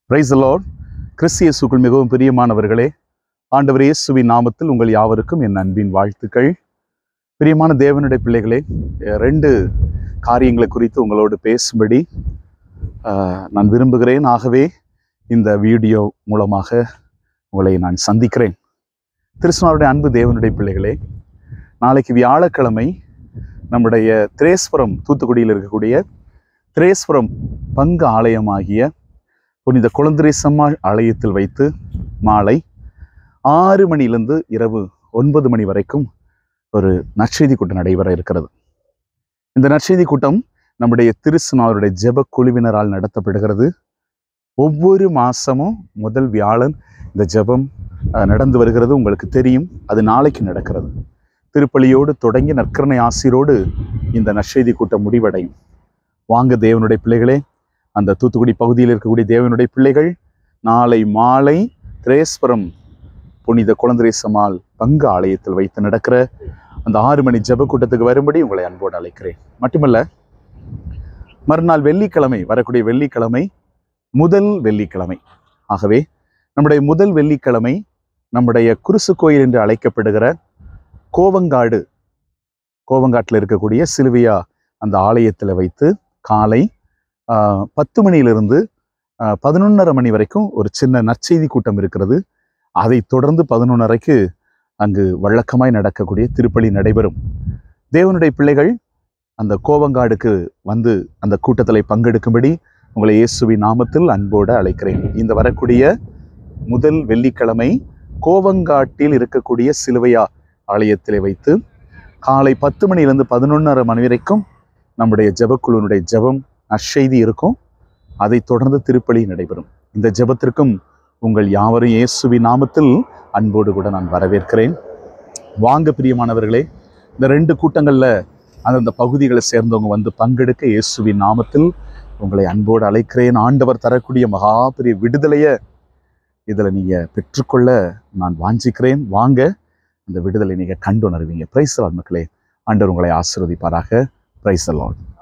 price Lord கிறிஸ்து இயேசுக்குள் மிகவும் பிரியமானவர்களே ஆண்டவர் இயேசுவின் நாமத்தில் உங்கள் யாவருக்கும் என் அன்பின் வாழ்த்துக்கள் பிரியமான தேவனுடைய பிள்ளைகளே அஹ் ரெண்டு காரியங்களை குறித்து உங்களோடு பேசும்படி அஹ், நான் விரும்புகிறேன் ஆகவே இந்த வீடியோ மூலமாக உங்களை நான் சந்திக்கிறேன் திருசுனாருடைய அன்பு தேவனுடைய பிள்ளைகளே நாளைக்கு வியாழக்கிழமை நம்முடைய திரேஸ்வரம் தூத்துக்குடியில் இருக்கக்கூடிய திரேஸ்வரம் பங்கு ஆலயமாகிய புனித குழந்திரேசம்மாள் ஆலயத்தில் வைத்து மாலை ஆறு மணியிலிருந்து இரவு ஒன்பது மணி வரைக்கும் ஒரு நற்செய்தி கூட்டம் நடைபெற இருக்கிறது இந்த நற்செய்தி கூட்டம் நம்முடைய திருசுனாருடைய ஜெப குழுவினரால் நடத்தப்படுகிறது ஒவ்வொரு மாசமும் முதல் வியாழன் இந்த ஜெபம் அஹ், நடந்து வருகிறது உங்களுக்கு தெரியும் அது நாளைக்கு நடக்கிறது திருப்பலியோடு தொடங்கி நற்கரணை ஆசிரோடு இந்த நற்செய்தி கூட்டம் முடிவடையும் வாங்க தேவனுடைய பிள்ளைகளே அந்த தூத்துக்குடி பகுதியில் இருக்கக்கூடிய தேவனுடைய பிள்ளைகள் நாளை மாலை திரேஸ்வரம் புனித குழந்திரேசமால் பங்கு ஆலயத்தில் வைத்து நடக்கிற அந்த ஆறு மணி ஜெப கூட்டத்துக்கு வரும்படி உங்களை அன்போடு அழைக்கிறேன் மட்டுமல்ல மறுநாள் வெள்ளிக்கிழமை வரக்கூடிய வெள்ளிக்கிழமை முதல் வெள்ளிக்கிழமை ஆகவே நம்முடைய முதல் வெள்ளிக்கிழமை நம்முடைய குருசு கோயில் என்று அழைக்கப்படுகிற கோவங்காடு கோவங்காட்டில் இருக்கக்கூடிய சிலுவையா அந்த ஆலயத்தில் வைத்து காலை ஆஹ், பத்து மணியிலிருந்து ஆஹ், பதினொன்னரை மணி வரைக்கும் ஒரு சின்ன நற்செய்தி கூட்டம் இருக்கிறது அதை தொடர்ந்து பதினொன்னரைக்கு அங்கு வழக்கமாய் நடக்கக்கூடிய திருப்பலி நடைபெறும் தேவனுடைய பிள்ளைகள் அந்த கோவங்காடுக்கு வந்து அந்த கூட்டத்தில் பங்கெடுக்கும்படி உங்களை இயேசுவின் நாமத்தில் அன்போடு அழைக்கிறேன் இந்த வரக்கூடிய முதல் வெள்ளிக்கிழமை கோவங்காட்டில் இருக்கக்கூடிய சிலுவையா ஆலயத்திலே வைத்து காலை பத்து மணியிலிருந்து பதினொன்றரை மணி வரைக்கும் நம்முடைய ஜெபக்குழுவினுடைய ஜெபம் நற்செய்தி இருக்கும் அதை தொடர்ந்து திருப்பலி நடைபெறும் இந்த ஜெபத்திற்கும் உங்கள் யாவரும் இயேசுவின் நாமத்தில் அன்போடு கூட நான் வரவேற்கிறேன் வாங்க பிரியமானவர்களே இந்த ரெண்டு கூட்டங்களில் அந்தந்த பகுதிகளை சேர்ந்தவங்க வந்து பங்கெடுக்க இயேசுவின் நாமத்தில் உங்களை அன்போடு அழைக்கிறேன் ஆண்டவர் தரக்கூடிய மகா பெரிய விடுதலையை இதில் நீங்கள் பெற்றுக்கொள்ள நான் வாஞ்சிக்கிறேன் வாங்க அந்த விடுதலை நீங்கள் கண்டுணர்வீங்க பிரைஸ் மக்களே ஆண்டவர் உங்களை ஆசீர்வதிப்பாராக பிரைஸ் லார்ட்